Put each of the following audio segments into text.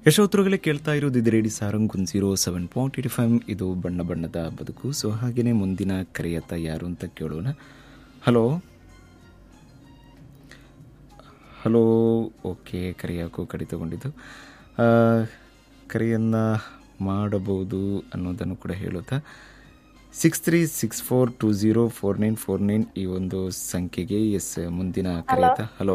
ಯಶೋತ್ರಗಳೇ ಕೇಳ್ತಾ ಇರೋದು ಇದು radio Sarang one zero seven point eighty five ಇದು ಬಣ್ಣ ಬಣ್ಣದ ಬದುಕು ಸೊ ಹಾಗೆಯೇ ಮುಂದಿನ ಕರೆಯತ್ತ ಯಾರು ಅಂತ ಕೇಳೋಣ ಹಲೋ ಹಲೋ ಓಕೆ ಕರೆ ಯಾಕೋ ಕಡಿತಗೊಂಡಿದ್ದು ಆ, ಕರೆಯನ್ನು ಮಾಡಬಹುದು ಅನ್ನೋದನ್ನು ಕೂಡ ಹೇಳುತ್ತಾ six three six four two zero four nine four nine ಈ ಒಂದು ಸಂಖ್ಯೆಗೆ ಎಸ್ ಮುಂದಿನ ಕರೆಯತ್ತ ಹಲೋ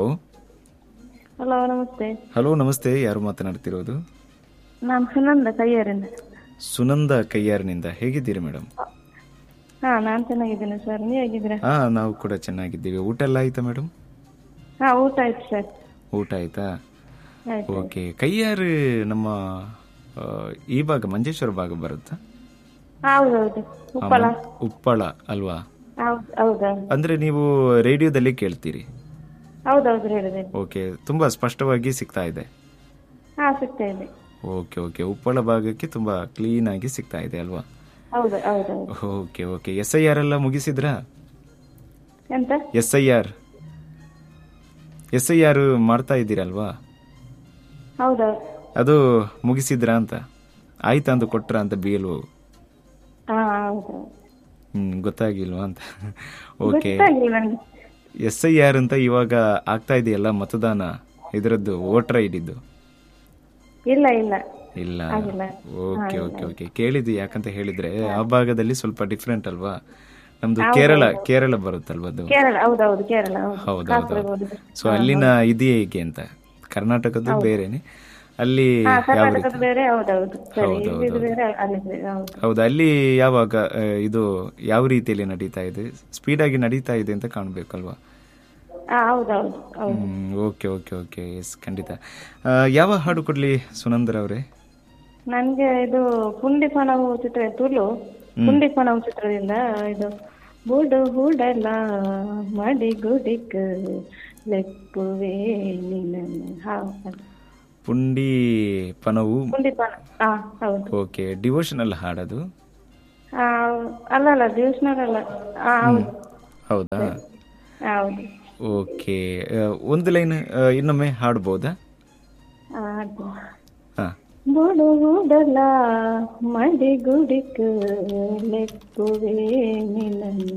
ಹಲೋ ನಮಸ್ತೆ ಹಲೋ ನಮಸ್ತೆ ಯಾರು ಮಾತನಾಡ್ತಿರೋದು ನಾನು ಸುನಂದ ಕೈಯಾರಿಂದ ಸುನಂದ ಕೈಯಾರ್ನಿಂದ ಹೇಗಿದ್ದೀರಿ ಮೇಡಮ್ ಹಾ ನಾನ್ ಚೆನ್ನಾಗಿದ್ದೇನೆ ಸರ್ ನೀವ್ ಹೇಗಿದ್ದೀರಾ ಹಾ ನಾವು ಕೂಡ ಚೆನ್ನಾಗಿದ್ದೀವಿ ಊಟ ಎಲ್ಲ ಆಯ್ತಾ ಮೇಡಮ್ ಹಾ ಊಟ ಆಯ್ತು ಸರ್ ಊಟ ಆಯ್ತಾ ಆಯ್ತು ಓಕೆ ಕೈಯಾರು ನಮ್ಮ ಆ, ಈ ಭಾಗ ಮಂಜೇಶ್ವರ ಭಾಗ ಬರುತ್ತಾ ಹೌದೌದು ಆ, ಉಪ್ಪಳ ಮನ್- ಉಪ್ಪಳ ಅಲ್ವಾ ಹೌದು ಹೌದೌದು ಅಂದ್ರೆ ನೀವು ರೇಡಿಯೋದಲ್ಲಿ ಕೇಳ್ತೀರಿ ಹೌದೌದು ಹೇಳಿದೆ ಓಕೆ ತುಂಬಾ ಸ್ಪಷ್ಟವಾಗಿ ಸಿಗ್ತಾ ಇದೆ ಹಾ ಸಿಗ್ತಾ ಇದೆ ಓಕೆ ಓಕೆ ಉಪ್ಪಳ ಭಾಗಕ್ಕೆ ತುಂಬಾ ಕ್ಲೀನ್ ಆಗಿ ಸಿಗ್ತಾ ಇದೆ ಅಲ್ವಾ ಹೌದು ಹೌದೌದು okay okay S I R ಎಲ್ಲ ಮುಗಿಸಿದ್ರಾ ಎಂತ S I R S I R ಮಾಡ್ತಾ ಇದ್ದೀರಲ್ವಾ ಹೌದೌದು ಅದು ಮುಗಿಸಿದ್ರಾ ಅಂತ ಆಯ್ತಾ ಅಂತ ಕೊಟ್ರ ಅಂತ ಬಿ ಎಲ್ ಹಾ ಹೌದು ಹ್ಮ್ ಗೊತ್ತಾಗಿಲ್ವಾ ಅಂತ ಓಕೆ ಗೊತ್ತಾಗಿಲ್ಲ ನನಗೆ ಎಸ್ ಐ ಆರ್ ಅಂತ ಇವಾಗ ಆಗ್ತಾ ಇದೆಯಲ್ಲ ಮತದಾನ ಇದರದ್ದು ವೋಟರ್ ಐಡಿದ್ದು ಇಲ್ಲ ಇಲ್ಲ ಇಲ್ಲ ಆಗಿಲ್ಲ. ಓಕೆ ಓಕೆ ಓಕೆ ಕೇಳಿದ್ವಿ ಯಾಕಂತ ಹೇಳಿದ್ರೆ ಆ ಭಾಗದಲ್ಲಿ ಸ್ವಲ್ಪ ಡಿಫ್ರೆಂಟ್ ಅಲ್ವಾ ನಮ್ದು ಕೇರಳ ಕೇರಳ ಬರುತ್ತಲ್ವಾ ಅದು ಕೇರಳ ಹೌದೌದು ಕೇರಳ ಹೌದು ಹೌದೌದು ಕಾಸರಗೋಡು ಸೊ ಅಲ್ಲಿನ ಇದು ಹೇಗೆ ಅಂತ ಕರ್ನಾಟಕದ್ದು ಬೇರೆನೆ ಅಲ್ಲಿ ಹಾ ಯಾವ ರೀತಿ ಕರ್ನಾಟಕದ ಬೇರೆ ಹೌದೌದು ಸರಿ ಹೌದೌದು, ಇದು ಬೇರೆ ಅಲ್ಲಿ ಬೇರೆ ಹೌದು ಹೌದು ಅಲ್ಲಿ ಯಾವಾಗ ಆ, ಇದು ಯಾವ ರೀತಿಯಲ್ಲಿ ನಡೀತಾ ಇದೆ ಸ್ಪೀಡ್ ಆಗಿ ನಡೀತಾ ಇದೆ ಅಂತ ಕಾಣ್ಬೇಕಲ್ವಾ ಹಾ ಹೌದೌದು ಹೌದು ಹ್ಮ್ ಓಕೆ ಓಕೆ ಓಕೆ ಎಸ್ ಖಂಡಿತ ಆ, ಯಾವ ಹಾಡು ಕೊಡ್ಲಿ ಸುನಂದರ್ ಅವರೇ ನನ್ಗೆ ಇದು ಪುಂಡಿ ಪಣವು ಚಿತ್ರ ತುಳು ಪುಂಡಿ ಪಣವು ಚಿತ್ರದಿಂದ ಇದು ಬುಡು ಬುಡಲ ಮಡಿ ಗುಡಿಕ್ ಲೆಕ್ಕುವೆ ನಿನ್ನನ್ನು ಹಾ ಅದು. ಪುಂಡಿ ಪನವು ಪುಂಡಿ ಪಣ ಹಾ ಹೌದು ಓಕೆ ಡಿವೋಷನಲ್ ಹಾಡದು ಆ, ಅಲ್ಲ ಅಲ್ಲ ದಿವಸನಾಗ ಅಲ್ಲ ಹಾ ಹೌದು ಹೌದಾ ಹೌದು ಓಕೆ ಆ, ಒಂದು ಲೈನ್ ಇನ್ನೊಮ್ಮೆ ಹಾಡ್ಬೋದಾ ಆ, ಅದು. ಹಾ ಬುಡು ಬುಡಲ ಮಡಿ ಗುಡಿಕ್ ಲೆಕ್ಕುವೆ ನಿನ್ನನ್ನು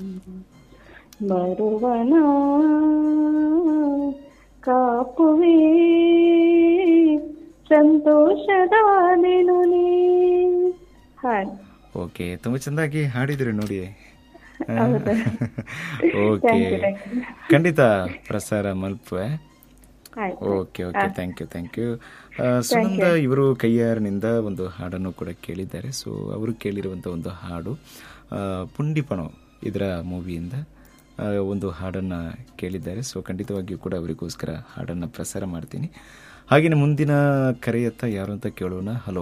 ಬರುವನ ಕಾಪುವೆ ಸಂತೋಷದ ದಿನು ನೀ ಹಾಡು ಓಕೆ ತುಂಬಾ ಚೆಂದಾಗಿ ಹಾಡಿದ್ರಿ ನೋಡಿ ಹೌದು. Okay Thank you, thank you. ಖಂಡಿತ ಪ್ರಸಾರ ಮಲ್ಪುವೆ ಆಯ್ತು okay okay thank you thank you Sunanda ಇವರು ಕೈಯಾರನಿಂದ ಒಂದು ಹಾಡನ್ನು ಕೂಡ ಕೇಳಿದ್ದಾರೆ ಸೊ ಅವರು ಕೇಳಿರುವಂಥ ಒಂದು ಹಾಡು ಆ, ಪುಂಡಿಪಣೋ ಇದರ ಮೂವಿಯಿಂದ ಆ, ಒಂದು ಹಾಡನ್ನು ಕೇಳಿದ್ದಾರೆ ಸೊ ಖಂಡಿತವಾಗಿಯೂ ಕೂಡ ಅವರಿಗೋಸ್ಕರ ಹಾಡನ್ನು ಪ್ರಸಾರ ಮಾಡ್ತೀನಿ ಹಾಗೆಯೇ ಮುಂದಿನ ಕರೆಯತ್ತ ಯಾರು ಅಂತ ಕೇಳೋಣ ಹಲೋ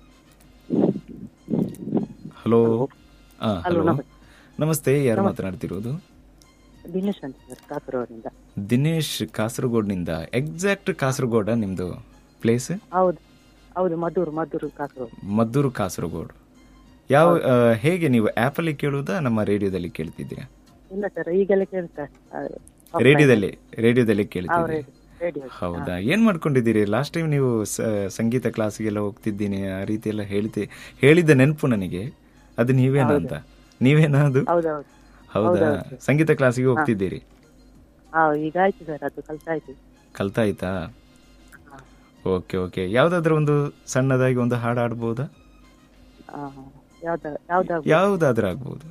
ಹಲೋ ಆ, ಹಲೋ ನಮಸ್ತೆ ಯಾರು ಮಾತನಾಡ್ತಿರೋದು ದಿನೇಶ್ ಅಂತ ಸರ್ ಕಾಸರಗೋಡಿಂದ ದಿನೇಶ್ ಕಾಸರಗೋಡ್ನಿಂದ ಎಕ್ಸಾಕ್ಟ್ ಕಾಸರಗೋಡ ನಿಮ್ದು ಪ್ಲೇಸ್ ಹೌದು ಹೌದು ಮಧುರ್ ಮಧುರ್ ಕಾಸರಗೋಡು ಮದ್ದೂರು ಕಾಸರಗೋಡು ಯಾವ ಆ, ಹೇಗೆ ನೀವು ಆ್ಯಪಲ್ಲಿ ಕೇಳುವುದಾ ನಮ್ಮ ರೇಡಿಯೋದಲ್ಲಿ ಕೇಳ್ತಿದ್ದೀರಾ ಇಲ್ಲ ಸರ್ ಈಗೆಲ್ಲ ಕೇಳ್ತಾರೆ ರೇಡಿಯೋದಲ್ಲಿ ರೇಡಿಯೋದಲ್ಲಿ ಕೇಳ್ತಿದ್ದೀರಿ ರೇಡಿಯೋ ಹೌದಾ ಏನ್ ಮಾಡ್ಕೊಂಡಿದ್ದೀರಿ ಲಾಸ್ಟ್ ಟೈಮ್ ನೀವು ಸ- ಸಂಗೀತ ಕ್ಲಾಸಿಗೆಲ್ಲ ಹೋಗ್ತಿದ್ದೀನಿ ಆ ರೀತಿ ಎಲ್ಲ ಹೇಳ್ತಿ ಹೇಳಿದ್ದ ನೆನಪು ನನಗೆ ಅದು ನೀವೇನಾ ಅಂತ ನೀವೇನಾ ಅದು ಹೌದೌದು ಹೌದಾ ಸಂಗೀತ ಕ್ಲಾಸಿಗೆ ಹೋಗ್ತಿದ್ದೀರಿ ಹಾ ಈಗ ಆಯ್ತು ಸರ್ ಅದು ಕಲ್ತಾಯ್ತು ಕಲ್ತಾಯ್ತಾ ಓಕೆ ಓಕೆ ಯಾವ್ದಾದ್ರು ಒಂದು ಸಣ್ಣದಾಗಿ ಒಂದು ಹಾಡು ಆಡ್ಬೋದಾ ಹಾ ಯಾವ್ದ ಯಾವ್ದಾಗ ಯಾವ್ದಾದ್ರೂ ಆಗ್ಬೋದು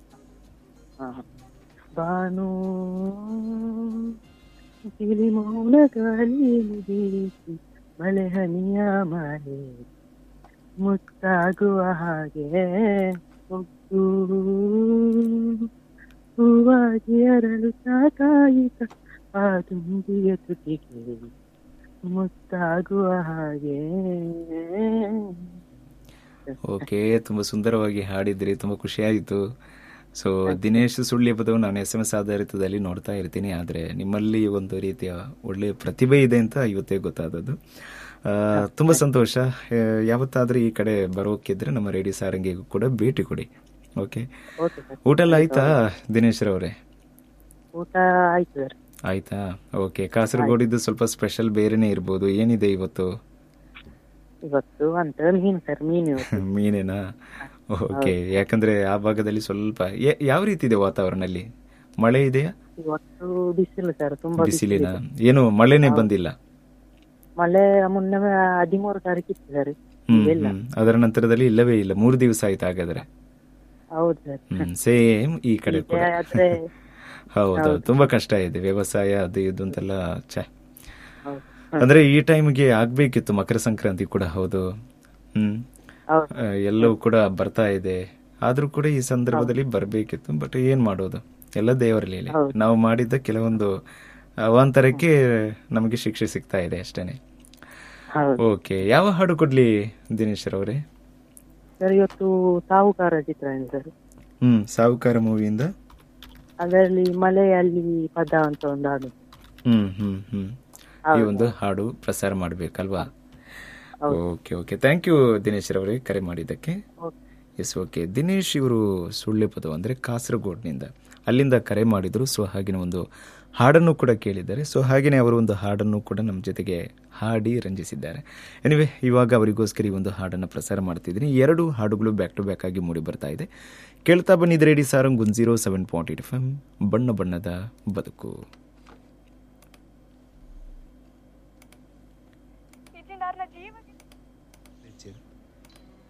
ಬಾನು ತಿಳಿ ಮೌನ ಗಾಳಿ ಬೀಸಿ ಮಳೆ ಹನಿಯ ಮಳೆ ಮುತ್ತಾಗುವ ಹಾಗೆ ಮುಗ್ಗು ಹೂವಾಗಿ ಅರಳುತ್ತಾ ಕಾಯಿತ ಆ ತುಂಬಿಯ ತುಟಿಗೆ ಮುತ್ತಾಗುವ ಹಾಗೆ ಓಕೆ ತುಂಬಾ ಸುಂದರವಾಗಿ ಹಾಡಿದ್ರಿ ತುಂಬಾ ಖುಷಿ ಆಯಿತು ಸೊ ದಿನೇಶ್ ಸುಳ್ಳಿ ಪದವು ನಾನು ಎಸ್ ಎಂ ಎಸ್ ಆಧಾರಿತದಲ್ಲಿ ನೋಡ್ತಾ ಇರ್ತೀನಿ ಆದರೆ ನಿಮ್ಮಲ್ಲಿ ಒಂದು ರೀತಿಯ ಒಳ್ಳೆಯ ಪ್ರತಿಭೆ ಇದೆ ಅಂತ ಇವತ್ತೇ ಗೊತ್ತಾದದ್ದು ಆ, ತುಂಬಾ ಸಂತೋಷ ಆ, ಯಾವತ್ತಾದ್ರೂ ಈ ಕಡೆ ಬರೋಕಿದ್ರೆ ನಮ್ಮ ರೇಡಿಯೋ ಸಾರಂಗಿಗೂ ಕೂಡ ಭೇಟಿ ಕೊಡಿ ಓಕೆ ಓಕೆ ಸರ್ ಊಟ ಎಲ್ಲ ಆಯ್ತಾ ದಿನೇಶ್ ರವರೇ ಊಟ ಆಯ್ತು ಸರ್ ಆಯ್ತಾ ಓಕೆ ಕಾಸರಗೋಡಿದ್ದು ಸ್ವಲ್ಪ ಸ್ಪೆಷಲ್ ಬೇರೆನೇ ಇರ್ಬೋದು ಏನಿದೆ ಇವತ್ತು ಇವತ್ತು ಅಂತ ಮೀನು ಸರ್ ಮೀನು ಇವತ್ತು ಮೀನೇನಾ ಓಕೆ ಯಾಕಂದ್ರೆ ಆ ಭಾಗದಲ್ಲಿ ಸ್ವಲ್ಪ ಯ- ಯಾವ ರೀತಿ ಇದೆ ವಾತಾವರಣ ಅಲ್ಲಿ ಮಳೆ ಇದೆಯಾ ಇವತ್ತು ಬಿಸಿಲು ಸರ್ ತುಂಬಾ ಬಿಸಿಲಿನ ಏನು ಮಳೆನೇ ಬಂದಿಲ್ಲ ಮಳೆ ಮೊನ್ನೆ ಹದಿಮೂರು ತಾರೀಕು ಇತ್ತು ಸರ್ ಹ್ಮ್ ಹ್ಮ್. ಅದರ ನಂತರದಲ್ಲಿ ಇಲ್ಲವೇ ಇಲ್ಲ ಮೂರು ದಿವಸ ಆಯ್ತು ಹಾಗಾದ್ರೆ ಹೌದು ಸರ್ ಹ್ಮ್ ಸೇಮ್ ಈ ಕಡೆ ಕೂಡ ಆದ್ರೆ ಹೌದು ತುಂಬಾ ಕಷ್ಟ ಇದೆ ವ್ಯವಸಾಯ ಅದು ಇದು ಅಂತೆಲ್ಲ ಛೆ. ಹೌದು ಅಂದ್ರೆ ಈ ಟೈಮ್ಗೆ ಆಗ್ಬೇಕಿತ್ತು ಮಕರ ಸಂಕ್ರಾಂತಿ ಕೂಡ ಹೌದು ಹ್ಮ್ ಹೌದು ಆ, ಎಲ್ಲವೂ ಕೂಡ ಬರ್ತಾ ಇದೆ ಆದ್ರೂ ಕೂಡ ಈ ಸಂದರ್ಭದಲ್ಲಿ ಬರ್ಬೇಕಿತ್ತು ಬಟ್ ಏನ್ ಮಾಡೋದು ಎಲ್ಲ ದೇವರ ಲೀಲೆ ನಾವು ಮಾಡಿದ್ದ ಕೆಲವೊಂದು ಅವಾಂತರಕ್ಕೆ ನಮಗೆ ಶಿಕ್ಷೆ ಸಿಗ್ತಾ ಇದೆ ಅಷ್ಟೇನೆ ಹೌದು ಓಕೆ ಯಾವ ಹಾಡು ಕೊಡ್ಲಿ ದಿನೇಶ್ ಅವರೇ ಸರ್ ಇವತ್ತು ಸಾಹುಕಾರ ಚಿತ್ರ ಇದೆ ಸರ್ ಹ್ಮ್ ಸಾಹುಕಾರ ಮೂವಿಯಿಂದ ಅದರಲ್ಲಿ ಮಲೆಯಲ್ಲಿ ಪದ ಅಂತ ಒಂದು ಹಾಡು ಹ್ಮ್ ಹ್ಮ್ ಹ್ಮ್ ಈ ಒಂದು ಹಾಡು ಪ್ರಸಾರ ಮಾಡ್ಬೇಕಲ್ವಾ okay okay thank you Dinesh ಅವರೇ ಕರೆ ಮಾಡಿದ್ದಕ್ಕೆ ಓಕೆ. ಎಸ್ ಓಕೆ ದಿನೇಶ್ ಇವರು ಸುಳ್ಳೆ ಪದ ಅಂದ್ರೆ ಕಾಸರಗೋಡ್ನಿಂದ ಅಲ್ಲಿಂದ ಕರೆ ಮಾಡಿದ್ರು ಸೊ ಹಾಗಿನ ಒಂದು ಹಾಡನ್ನು ಕೂಡ ಕೇಳಿದ್ದಾರೆ ಸೊ ಹಾಗೆಯೇ ಅವರು ಒಂದು ಹಾಡನ್ನು ಕೂಡ ನಮ್ಮ ಜೊತೆಗೆ ಹಾಡಿ ರಂಜಿಸಿದ್ದಾರೆ ಎನಿವೆ ಇವಾಗ ಅವರಿಗೋಸ್ಕರ ಈ ಒಂದು ಹಾಡನ್ನು ಪ್ರಸಾರ ಮಾಡ್ತಿದ್ದೀನಿ ಎರಡು ಹಾಡುಗಳು ಬ್ಯಾಕ್ ಟು ಬ್ಯಾಕ್ ಆಗಿ ಮೂಡಿ ಬರ್ತಾ ಇದೆ ಕೇಳ್ತಾ ಬನ್ನಿದ್ರೆ ರೇಡಿ ಸಾರಂಗ್ ಒಂದು zero seven point eight F M ಬಣ್ಣ ಬಣ್ಣದ ಬದುಕು